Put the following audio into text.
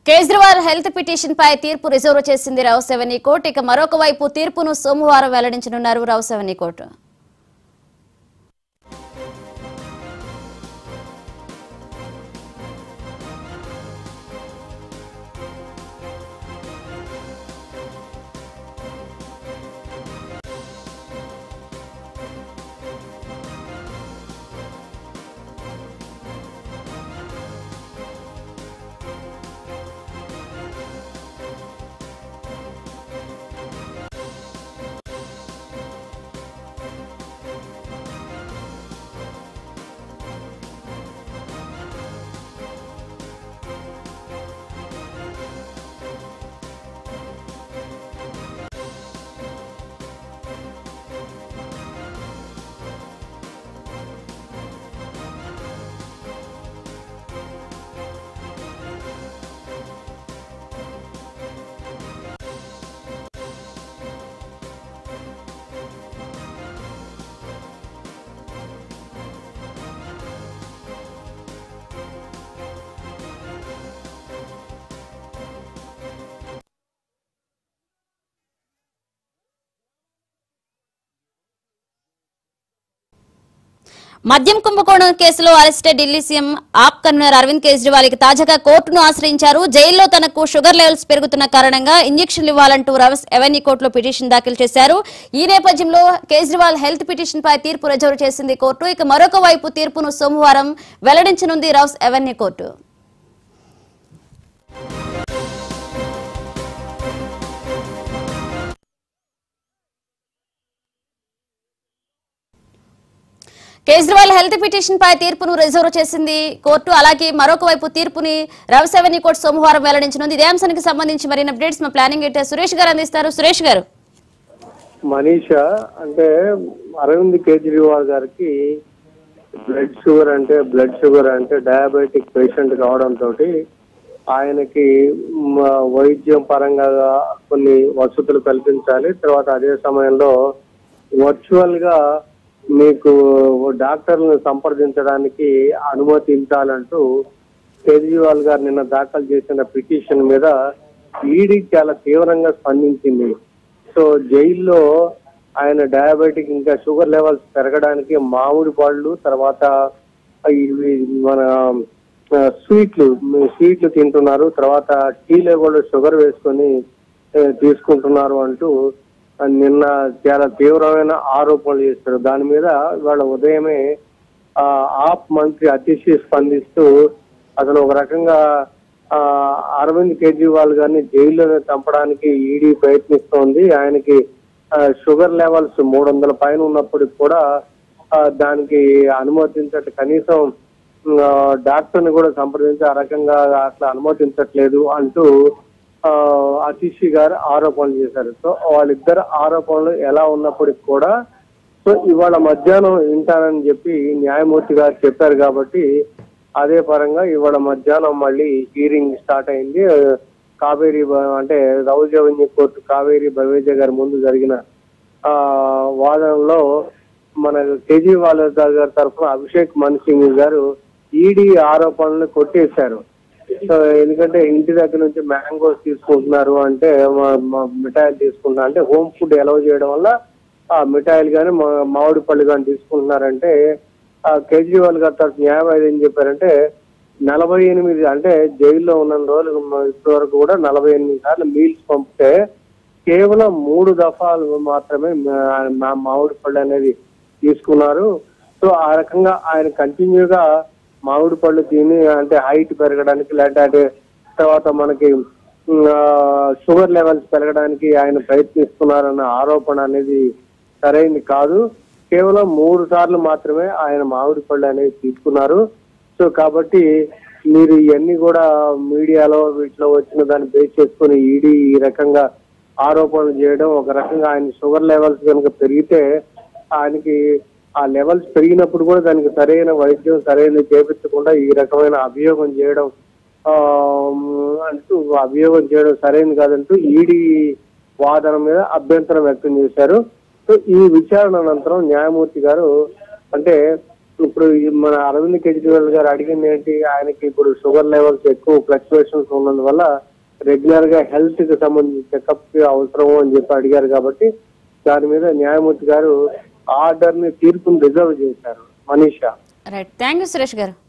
Kejriwal health petition పై తీర్పు reserve చేసింది రావు సెవెనీ court ఇక మరొక వైపు తీర్పును సోమవారం వెల్లడించనున్నారు రావు సెవెనీ కోర్టు మద్యం కుంభకోణం కేసులో arrested Delhi CM AAP convener Arvind Kejriwal ఇక తాజాగా కోర్టును ఆశ్రయించారు జైల్లో తనకు షుగర్ లెవెల్స్ పెరుగుతున్న కారణంగా ఇంజక్షన్లు ఇవ్వాలంటూ రవస్ ఎవెన్యూ కోర్టులో పిటిషన్ దాఖలు చేశారు ఈ నేపథ్యంలో కేజ్రీవాల్ హెల్త్ పిటిషన్ పై తీర్పు రిజర్వ్ చేసింది కోర్టు ఇక మరొక వైపు తీర్పును సోమవారం వెల్లడించనుంది Rouse Avenue court Kejriwal health petition పై తీర్పును రిజర్వ్ చేసింది కోర్టు అలాగే మరొక వైపు తీర్పుని రవిసేవని కోర్టు సోమవారం వెల్లడించనుంది ఇదే అంశానికి సంబంధించి మరిన్ని అప్డేట్స్ మా ప్లానింగ్ ఎడిటర్ సురేష్ గారు అందిస్తారు సురేష్ గారు మనీషా అంటే అరవింద్ కేజ్రీవాల్ గారికి బ్లడ్ షుగర్ అంటే బ్లడ్ షుగర్ అంటే డయాబెటిక్ పేషెంట్ కావడంతో ఆయనకి మ, వైద్యం పరంగా కొన్ని వసతులు కల్పించాలి తర్వాత అదే సమయంలో వర్చువల్ గా మీకు డాక్టర్లను సంప్రదించడానికి అనుమతించాలంటూ కేజ్రీవాల్ గారు నిన్న దాఖలు చేసిన పిటిషన్ మీద ఈడీ చాలా తీవ్రంగా స్పందించింది సో జైల్లో ఆయన డయాబెటిక్ ఇంకా షుగర్ లెవెల్స్ పెరగడానికి మామిడి పళ్ళు తర్వాత ఇవి మన ఆ, స్వీట్లు స్వీట్లు తింటున్నారు తర్వాత టీలో కూడా షుగర్ వేసుకొని ఆ, తీసుకుంటున్నారు అంటూ ఆ, నిన్న చాలా తీవ్రమైన ఆరోపణలు చేశారు దాని మీద ఇవాళ ఉదయమే ఆ, ఆప్ మంత్రి అతిశి స్పందిస్తూ అసలు ఒక రకంగా ఆ, అరవింద్ కేజ్రీవాల్ గారిని జైల్లోనే చంపడానికి ఈడీ ప్రయత్నిస్తోంది ఆయనకి ఆ, షుగర్ లెవెల్స్ మూడు వందల పైన ఉన్నప్పటికి కూడా ఆ, దానికి అనుమతించట్టు కనీసం ఆ, డాక్టర్ని కూడా సంప్రదించి ఆ రకంగా అట్లా అనుమతించట్లేదు అంటూ ఆ, అతిషి గారు ఆరోపణలు చేశారు సో వాళ్ళిద్దరు ఆరోపణలు ఎలా ఉన్నప్పటికి కూడా సో ఇవాళ మధ్యాహ్నం వింటానని చెప్పి న్యాయమూర్తి గారు చెప్పారు కాబట్టి అదే పరంగా ఇవాళ మధ్యాహ్నం మళ్ళీ హీరింగ్ స్టార్ట్ అయింది కావేరీ బ- అంటే రౌజవన్య కోర్టు కావేరీ బవేజ గారి ముందు జరిగిన ఆ వాదనలో మన కేజ్రీవాల్ గారి తరఫున అభిషేక్ మన్ సింగ్ గారు ఈడీ ఆరోపణలు కొట్టేశారు సో ఎందుకంటే ఇంటి దగ్గర నుంచి మ్యాంగోస్ తీసుకుంటున్నారు అంటే మా- మా మిఠాయిలు తీసుకుంటున్నారు అంటే హోమ్ ఫుడ్ అలౌ చేయడం వల్ల ఆ మిఠాయిలు కానీ మామిడి పళ్ళు కానీ తీసుకుంటున్నారంటే ఆ కేజ్రీవాల్ గారి తరఫు న్యాయవాది ఏం చెప్పారంటే నలభై ఎనిమిది అంటే జైల్లో ఉన్న రోజులు ఇప్పటి వరకు కూడా నలభై ఎనిమిది సార్లు మీల్స్ పంపితే కేవలం మూడు దఫాలు మాత్రమే మా- మా మామిడి పళ్ళు అనేది తీసుకున్నారు సో ఆ రకంగా ఆయన కంటిన్యూగా మామిడి పళ్ళు తిని అంటే హైట్ పెరగడానికి లేదంటే తర్వాత మనకి ఆ, షుగర్ లెవెల్స్ పెరగడానికి ఆయన ప్రయత్నిస్తున్నారన్న ఆరోపణ అనేది సరైంది కాదు కేవలం మూడు సార్లు మాత్రమే ఆయన మామిడి పళ్ళు అనేది తీసుకున్నారు సో కాబట్టి మీరు ఇవన్నీ కూడా మీడియాలో వీటిలో వచ్చిన దాన్ని బేస్ చేసుకుని ఈడీ ఈ రకంగా ఆరోపణలు చేయడం ఒక రకంగా ఆయన షుగర్ లెవెల్స్ కనుక పెరిగితే ఆయనకి ఆ లెవెల్స్ పెరిగినప్పుడు కూడా దానికి సరైన వైద్యం సరైన చేపించకుండా ఈ రకమైన అభియోగం చేయడం ఆ, అంటూ అభియోగం చేయడం సరైనది కాదంటూ ఈడీ వాదన మీద అభ్యంతరం వ్యక్తం చేశారు సో ఈ విచారణ అనంతరం న్యాయమూర్తి గారు అంటే ఇప్పుడు ఈ మన అరవింద్ కేజ్రీవాల్ గారు అడిగింది ఏంటి ఆయనకి ఇప్పుడు షుగర్ లెవెల్స్ ఎక్కువ ఫ్లక్చువేషన్స్ ఉన్నందువల్ల రెగ్యులర్ గా హెల్త్ కి సంబంధించి చెకప్ అవసరం అని చెప్పి అడిగారు కాబట్టి దాని మీద న్యాయమూర్తి గారు ఆర్డర్ ని తీర్పుని రిజర్వ్ చేశారు Manisha right thank you Suresh గారు